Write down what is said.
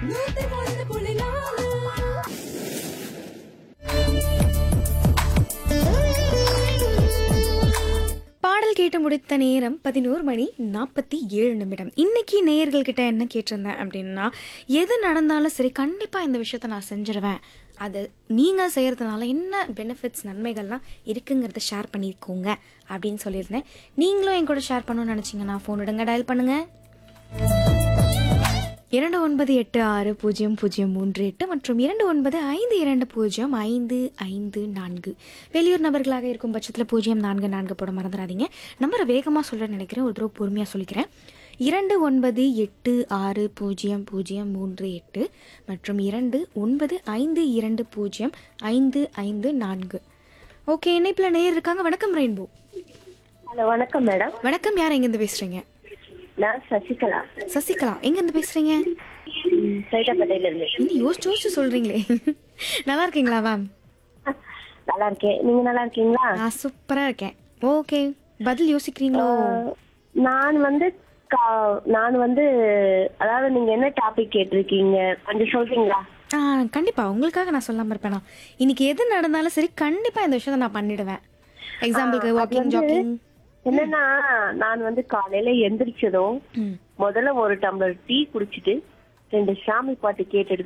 பாடல் கேட்டு முடித்த நேரம் பதினோரு மணி நாற்பத்தி ஏழு நிமிடம் இன்னைக்கு நேயர்கள் கிட்ட என்ன கேட்டிருந்தேன் அப்படின்னா எது நடந்தாலும் சரி கண்டிப்பாக இந்த விஷயத்த நான் செஞ்சிருவேன் அது நீங்கள் செய்கிறதுனால என்ன பெனிஃபிட்ஸ் நன்மைகள்லாம் இருக்குங்கிறத ஷேர் பண்ணியிருக்கோங்க அப்படின்னு சொல்லியிருந்தேன் நீங்களும் என் கூட ஷேர் பண்ணணும்னு நினச்சிங்கன்னா ஃபோன் எடுங்க டயல் பண்ணுங்கள் இரண்டு ஒன்பது எட்டு ஆறு பூஜ்ஜியம் பூஜ்ஜியம் மூன்று எட்டு மற்றும் இரண்டு ஒன்பது ஐந்து இரண்டு பூஜ்ஜியம் ஐந்து ஐந்து நான்கு வெளியூர் நபர்களாக இருக்கும் பட்சத்தில் பூஜ்ஜியம் நான்கு நான்கு போட மறந்துடாதீங்க நம்பரை வேகமாக சொல்ல நினைக்கிறேன் ஒரு தடவை பொறுமையாக சொல்லிக்கிறேன் இரண்டு ஒன்பது எட்டு ஆறு பூஜ்ஜியம் பூஜ்ஜியம் மூன்று எட்டு மற்றும் இரண்டு ஒன்பது ஐந்து இரண்டு பூஜ்ஜியம் ஐந்து ஐந்து நான்கு ஓகே இணைப்பில் நேர் இருக்காங்க வணக்கம் ரெயின்போ ஹலோ வணக்கம் மேடம் வணக்கம் யார் எங்கேருந்து பேசுகிறீங்க நான் சசிகலா சசிகலா எங்கேருந்து பேசுகிறீங்க ம், சைதாப்பேட்டையில இருந்து இன்னும் யோசிச்சு யோசிச்சு சொல்றீங்களே நல்லா இருக்கீங்களா மேம் நல்லா இருக்கேன் நீங்க நல்லா இருக்கீங்களா நான் சூப்பரா இருக்கேன் ஓகே பதில் யோசிக்கிறீங்களோ அஹ், நான் வந்து கா- நான் வந்து அதாவது நீங்க என்ன டாபிக் கேட்டிருக்கீங்க கொஞ்சம் சொல்றீங்களா ஆ கண்டிப்பா உங்களுக்காக நான் சொல்லாம இருப்பேனா இன்னைக்கு எது நடந்தாலும் சரி கண்டிப்பா இந்த விஷயத்த நான் பண்ணிடுவேன் எக்ஸாம்பிளுக்கு வாக்கிங் ஜாக்கிங் என்னன்னா நான் வந்து காலையில எந்திரிச்சதும் முதல்ல ஒரு டம்ளர் டீ குடிச்சிட்டு ரெண்டு சாமி பாட்டு கேட்டுட்டு